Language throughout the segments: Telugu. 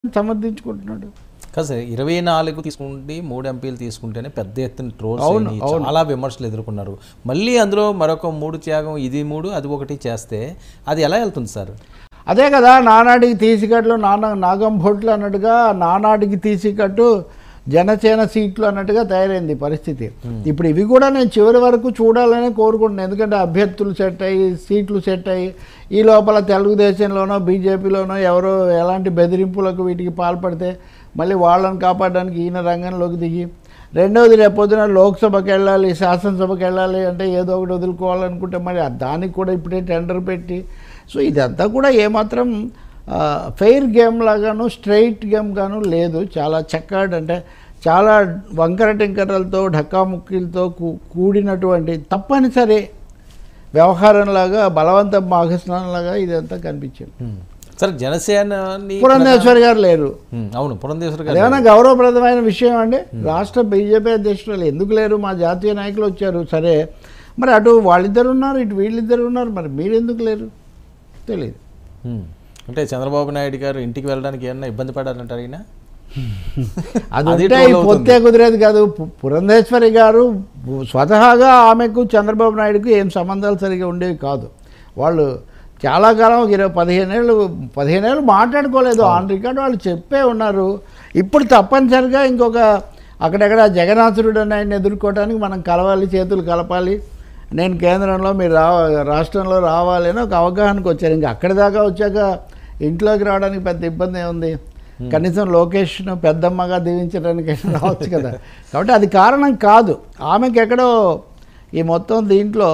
సమర్థించుకుంటున్నాడు కాదు సార్ ఇరవై నాలుగు తీసుకుంటే మూడు ఎంపీలు తీసుకుంటేనే పెద్ద ఎత్తున ట్రోల్స్ అవును, అయినాయి చాలా విమర్శలు ఎదుర్కొన్నారు మళ్ళీ అందులో మరొక మూడు త్యాగం ఇది మూడు అది ఒకటి చేస్తే అది ఎలా వెళ్తుంది సార్ అదే కదా నానాడికి తీసికట్లు నాన్న నాగం భోట్లు అన్నట్టుగా నానాడికి తీసికట్టు జనసేన సీట్లు అన్నట్టుగా తయారైంది పరిస్థితి ఇప్పుడు ఇవి కూడా నేను చివరి వరకు చూడాలని కోరుకుంటున్నాను ఎందుకంటే అభ్యర్థులు సెట్ అయ్యి సీట్లు సెట్ అయ్యి ఈ లోపల తెలుగుదేశంలోనో బీజేపీలోనో ఎవరో ఎలాంటి బెదిరింపులకు వీటికి పాల్పడితే మళ్ళీ వాళ్ళని కాపాడడానికి ఈయన రంగంలోకి దిగి రెండవది రేపొద్దున లోక్సభకి వెళ్ళాలి శాసనసభకి వెళ్ళాలి అంటే ఏదో ఒకటి వదులుకోవాలనుకుంటే మరి ఆ దానికి కూడా ఇప్పుడే టెండర్ పెట్టి సో ఇదంతా కూడా ఏమాత్రం ఫెయిర్ గేమ్ లాగాను స్ట్రైట్ గేమ్ గాను లేదు చాలా చక్కడ్ అంటే చాలా వంకర టింకరలతో ఢక్కాముక్కీలతో కూ- కూడినటువంటి తప్పనిసరి వ్యవహారంలాగా బలవంత మాఘస్నానంలాగా ఇదంతా కనిపించింది ఉమ్. సార్ జనసేనని పురంధేశ్వరి గారు లేరు ఉమ్, అవును పురంధేశ్వర్ గారు అదేమన్నా గౌరవప్రదమైన విషయం అండి రాష్ట్ర బీజేపీ అధ్యక్షులు ఎందుకు లేరు మా జాతీయ నాయకులు వచ్చారు సరే మరి అటు వాళ్ళిద్దరు ఉన్నారు ఇటు వీళ్ళిద్దరు ఉన్నారు మరి మీరు ఎందుకు లేరు తెలియదు ఉమ్. అంటే చంద్రబాబు నాయుడు గారు ఇంటికి వెళ్ళడానికి ఏమన్నా ఇబ్బంది పడారంటారు ఈయన అది అది ఉంటే troll అవుతుంది. పొత్తే కుదిరేది కాదు పు- పురంధేశ్వరి గారు స్వతహాగా ఆమెకు చంద్రబాబు నాయుడుకు ఏం సంబంధాలు సరిగా ఉండేవి కాదు వాళ్ళు చాలా కాలం ఒక ఇరవై పదిహేను ఏళ్ళు పదిహేను ఏళ్ళు మాట్లాడుకోలేదు ఆన్ రికార్డ్ వాళ్ళు చెప్పే ఉన్నారు ఇప్పుడు తప్పనిసరిగా ఇంకొక అక్కడెక్కడ జగన్నాథుడు అని ఆయన ఎదుర్కోవడానికి మనం కలవాలి చేతులు కలపాలి నేను కేంద్రంలో మీరు రా రాష్ట్రంలో రావాలి అని ఒక అవగాహనకు వచ్చారు ఇంకా అక్కడి దాకా వచ్చాక ఇంట్లోకి రావడానికి పెద్ద ఇబ్బంది ఏముంది కనీసం లోకేష్ను పెద్దమ్మగా దీవించడానికి రావచ్చు కదా కాబట్టి అది కారణం కాదు ఆమెకి ఎక్కడో ఈ మొత్తం దీంట్లో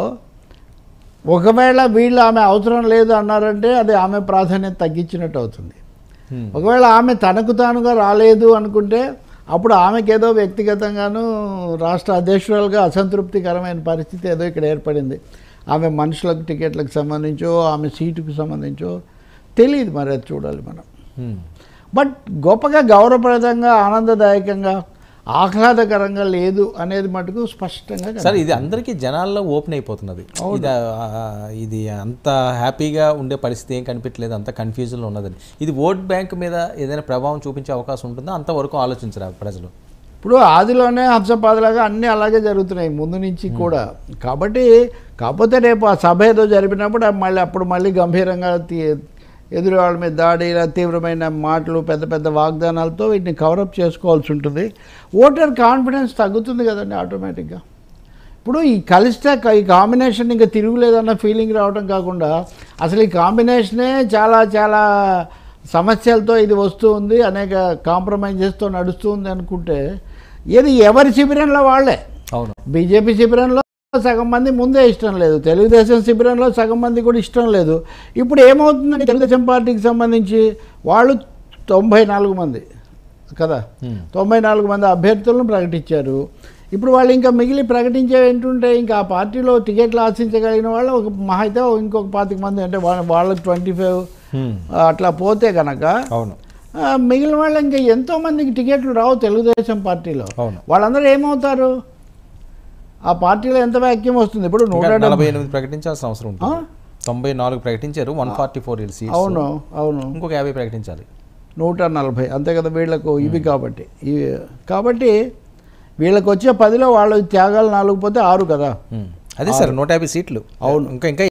ఒకవేళ వీళ్ళు ఆమె అవసరం లేదు అన్నారంటే అది ఆమె ప్రాధాన్యత తగ్గించినట్టు అవుతుంది ఉమ్. ఒకవేళ ఆమె తనకు తానుగా రాలేదు అనుకుంటే అప్పుడు ఆమెకి ఏదో వ్యక్తిగతంగాను రాష్ట్ర అధ్యక్షురాలుగా అసంతృప్తికరమైన పరిస్థితి ఏదో ఇక్కడ ఏర్పడింది ఆమె మనుషులకు టికెట్లకు సంబంధించో ఆమె సీటుకు సంబంధించో తెలియదు మరి అది చూడాలి మనం ఉమ్. బట్ గొప్పగా గౌరవప్రదంగా ఆనందదాయకంగా ఆహ్లాదకరంగా లేదు అనేది మటుకు స్పష్టంగా సార్ ఇది అందరికీ జనాల్లో ఓపెన్ అయిపోతున్నది ఇది ఆ, ఇది అంత హ్యాపీగా ఉండే పరిస్థితి ఏం కనిపించలేదు అంత కన్ఫ్యూజన్లో ఉన్నదని ఇది ఓట్ బ్యాంక్ మీద ఏదైనా ప్రభావం చూపించే అవకాశం ఉంటుందో అంతవరకు ఆలోచించరా ప్రజలు ఇప్పుడు ఆదిలోనే హంసపాదలాగా అన్నీ అలాగే జరుగుతున్నాయి ముందు నుంచి కూడా కాబట్టి కాకపోతే రేపు ఆ సభ ఏదో జరిపినప్పుడు ఆ మళ్ళీ అప్పుడు మళ్ళీ గంభీరంగా తీ- ఎదురు వాళ్ళ మీద దాడి ఇలా తీవ్రమైన మాటలు పెద్ద పెద్ద వాగ్దానాలతో వీటిని కవరప్ చేసుకోవాల్సి ఉంటుంది ఓటర్ కాన్ఫిడెన్స్ తగ్గుతుంది కదండి ఆటోమేటిక్గా ఇప్పుడు ఈ కలిస్తే క- ఈ కాంబినేషన్ ఇంకా తిరుగులేదన్న ఫీలింగ్ రావడం కాకుండా అసలు ఈ కాంబినేషనే చాలా చాలా సమస్యలతో ఇది వస్తూ ఉంది అనేక కాంప్రమైజెస్తో నడుస్తూ ఉంది అనుకుంటే ఇది ఎవరి శిబిరంలో వాళ్ళే అవును బీజేపీ శిబిరంలో సగం మంది ముందే ఇష్టం లేదు తెలుగుదేశం శిబిరంలో సగం మంది కూడా ఇష్టం లేదు ఇప్పుడు ఏమవుతుందంటే తెలుగుదేశం పార్టీకి సంబంధించి వాళ్ళు తొంభై నాలుగు మంది కదా ఉమ్. తొంభై నాలుగు మంది అభ్యర్థులను ప్రకటించారు ఇప్పుడు వాళ్ళు ఇంకా మిగిలి ప్రకటించేవి ఏంటంటే ఇంకా ఆ పార్టీలో టికెట్లు ఆశించగలిగిన వాళ్ళు ఒక మహా అయితే ఇంకొక పాతిక మంది అంటే వాళ్ళ వాళ్ళకి ట్వంటీ ఫైవ్ ఉమ్. అట్లా పోతే కనుక అవును ఆ, మిగిలిన వాళ్ళు ఇంకా ఎంతో మందికి టికెట్లు రావు తెలుగుదేశం పార్టీలో అవును వాళ్ళందరూ ఏమవుతారు ఆ పార్టీలో ఎంత వ్యాక్యం వస్తుంది ఇప్పుడు నూట ఇంకా డెబ్బై నలభై ఎనిమిది ప్రకటించాల్సిన అవసరం ఉంటుంది తొంభై నాలుగు ప్రకటించారు వన్ ఫార్టీ ఫోర్ సీట్స్ అవును అవును ఇంకొక యాభై ప్రకటించాలి నూట నలభై అంతే కదా వీళ్ళకు ఇవి కాబట్టి ఇవి కాబట్టి వీళ్ళకి వచ్చే పదిలో వాళ్ళ త్యాగాలు నాలుగు పోతే ఆరు కదా ఉమ్. అదే సార్ నూట యాభై సీట్లు అవును ఇంకా ఇంకా